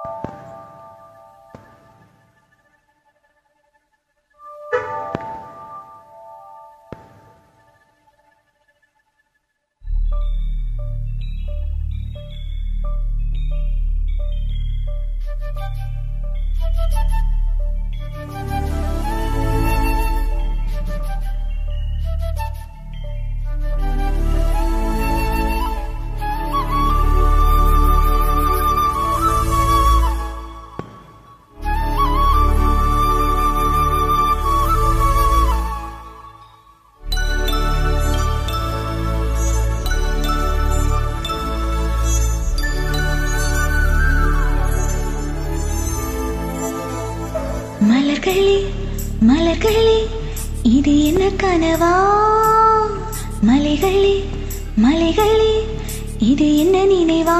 மலர்களே மலர்களே இது என்ன கனவா மலைகளே மலைகளே இது என்ன நினைவா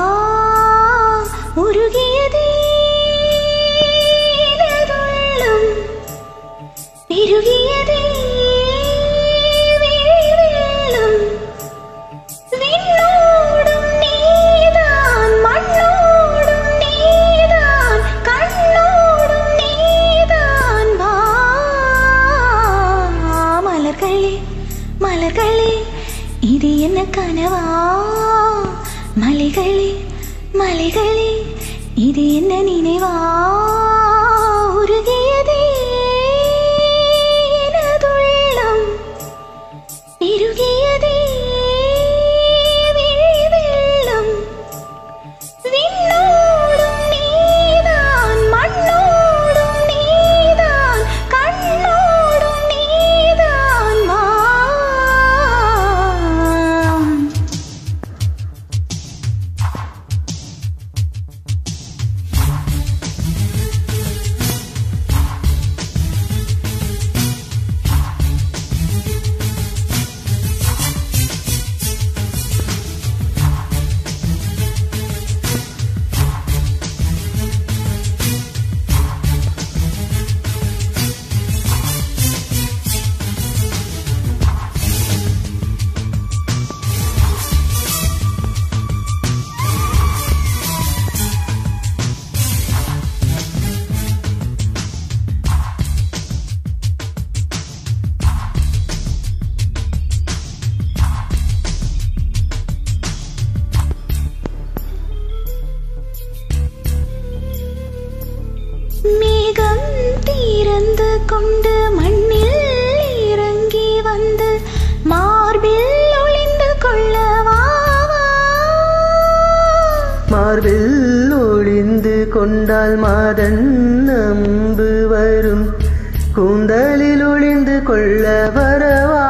உருகியதே எனதுள்ளம். பெருகியதே விழிவெள்ளம். விண்ணோடும் நீதான் மண்ணோடும் நீதான் கண்ணோடும் நீதான் வா மலர்களே மலர்களே இது என்ன கனவா மலைகளே மலைகளே இது என்ன நினைவா உருகியதே எனதுள்ளம் பெருகியதே விழிவெள்ளம். விண்ணோடும் நீதான், மண்ணோடும் நீதான், கண்ணோடும் நீதான் வா. மேகம் தீரந்து கொண்டு மண்ணில் இறங்கி வந்து மார்பில் ஒளிந்து கொள்ளவா மார்பில் ஒளிந்து கொண்டால் மாதன் நம்பு வரும் கூந்தலில் ஒளிந்து கொள்ள வரவா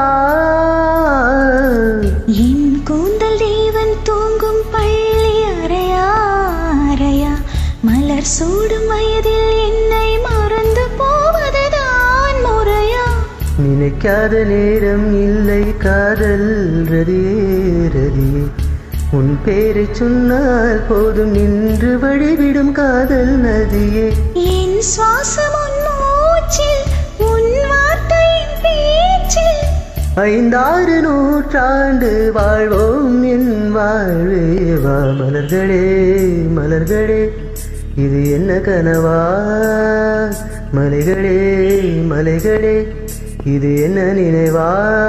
என் கூந்தல் தேவன் தூங்கும் பள்ளி அறையா அறையா மலர் சூடும் வயதில் என்னை மறந்து போவதுதான் முறையா நினைக்காத நேரம் இல்லை காதல் ரதியே ரதியே உன் பேரை சொன்னால் போதும் நின்று வழிவிடும் காதல் நதியே என் சுவாசம் உன் மூச்சில் உன் வார்த்தையின் பேச்சில் ஐந்தாறு நூற்றாண்டு வாழ்வோம் என் வாழ்வே வா மலர்களே மலர்களே இது என்ன கனவா மலைகளே மலைகளே இது என்ன நினைவா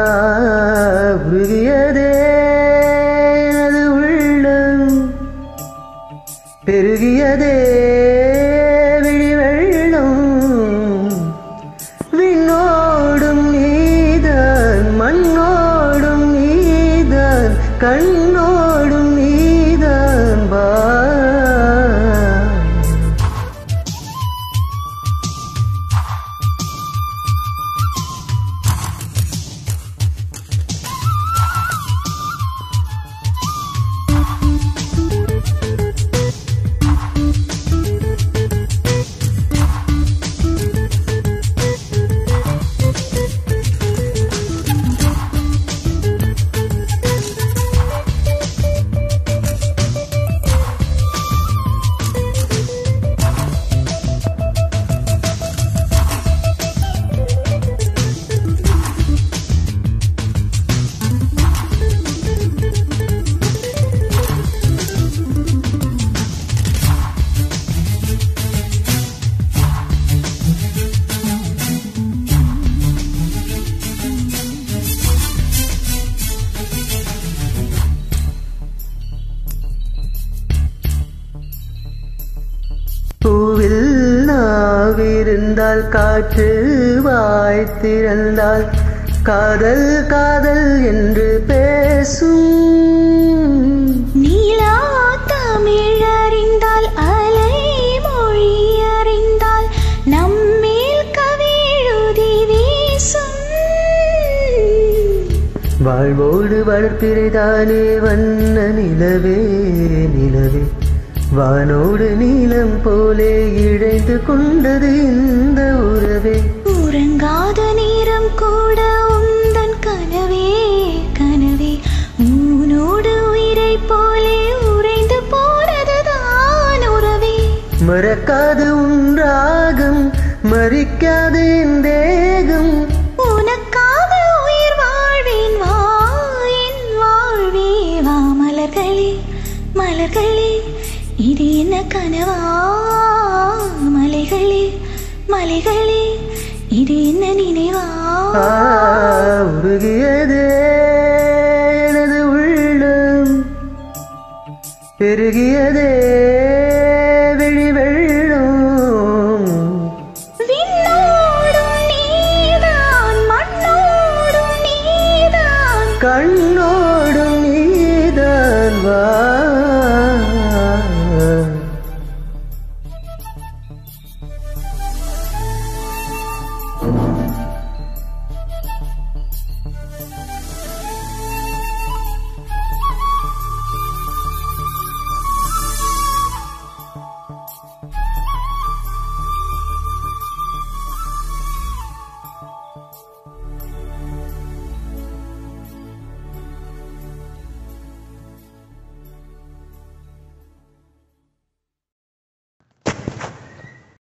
உருகியதே அது உள்ளம் பெருகியதே விழிவெள்ளம் விண்ணோடும் நீதான் மண்ணோடும் நீதான் கண்ணோடும் நீதான் வா இருந்தால் காற்று வாய்த்திருந்தால் காதல் காதல் என்று பேசும் நீலா தமிழ் அறிந்தால் அலை மொழி அறிந்தால் நம்மேல் கவிழுதி வீசும் வாழ்வோடு வளர்ப்பிறைதானே வண்ண நிலவே நிலவே வானோடு நீலம் போலே இழைந்து கொண்டது இந்த உறவே உறங்காத நேரம் கூட உந்தன் கனவே கனவே ஊனோடு உயிரை போலே உறைந்து போனதுதான் உறவே மறக்காது உன் ராகம் மறிக்காது என் தேகம் உனக்காக உயிர் வாழ்வேன் வா என் வாழ்வே வா மலர்களே மலர்களே இது என்ன கனவா மலைகளே மலைகளே இது என்ன நினைவா ஆ, உருகியதே எனது உள்ளம் பெருகியதே